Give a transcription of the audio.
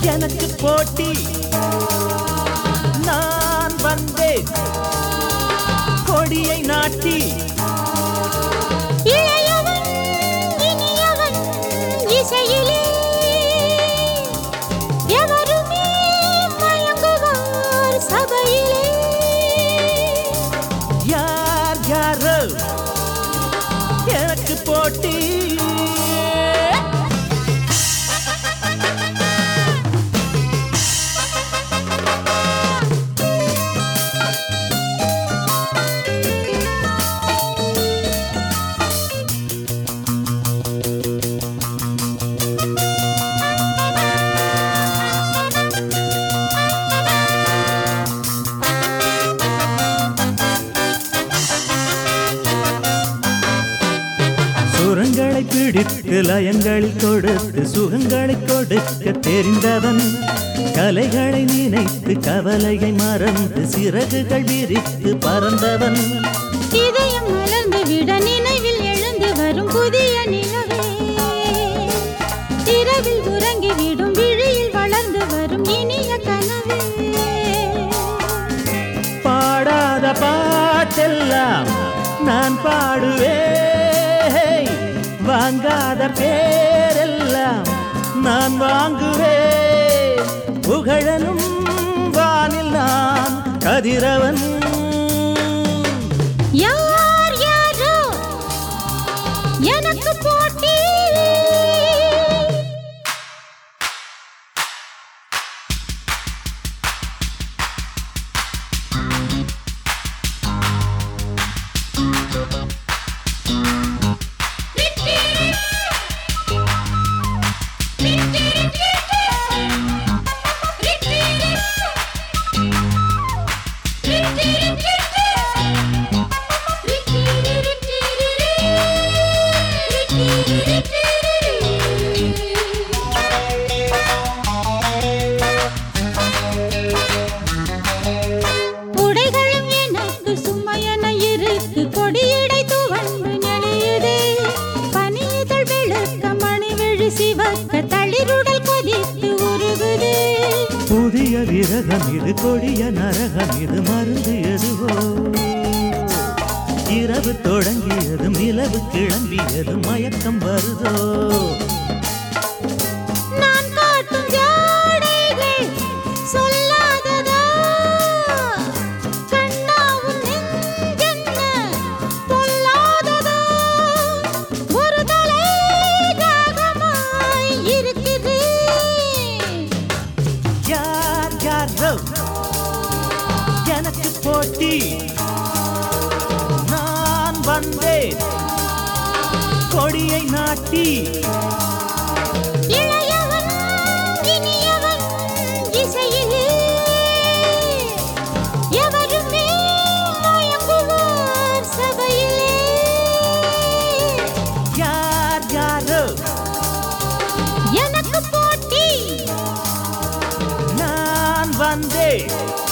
எனக்கு போட்டி நான் வந்தேன் கொடியை நாட்டி இளையவன் இனியவன் இசையிலே எவருமே மயங்குவார் சபையிலே யார் யாரோ எனக்கு போட்டி சுரங்களை பிடித்து லயங்களில் கொடுத்து சுகங்களை கொடுக்க தெரிந்தவன் கலைகளை நினைத்து கவலையை மறந்து சிறகுகள் விரித்து பறந்தவன் இதயம் மலர்ந்து விட நினைவில் எழுந்து வரும் புதிய நிலவே இரவில் உறங்கி விடும் விழியில் வளர்ந்து வரும் இனிய கனவே பாடாத பாட்டெல்லாம் நான் பாடுவேன் வாங்காத பேரெல்லாம் நான் வாங்குவேன் புகழனும் வானில் நான் கதிரவன் யார் யாரோ எனக்கு போட்டி உடைகளும் எனக்கு சும்மையென இருக்கு கொடியடை துவண்டு நெளியுதே பனியுதழ் வெளுக்க மணி விழி சிவக்க தளிருடல் கொதித்து உருகுதே புதிய விரகம் இது கொடிய நரகம் இது மருந்து எதுவோ இரவு தொடங்கியதும் நிலவு கிளம்பியதும் மயக்கம் வருதோ நான் காட்டும் ஜாடைகள் சொல்லாததா கண்ணாவும் நெஞ்சென்ன பொல்லாததா ஒரு தலை ராகமாய் இருக்கிறேன் யார் யாரோ எனக்கு போட்டி நான் வந்தேன் கொடியை நாட்டி இளையவன் இனியவன் இசையிலே எவருமே மயங்குவார் சபையிலே யார் யாரோ எனக்கு போட்டி நான் வந்தேன்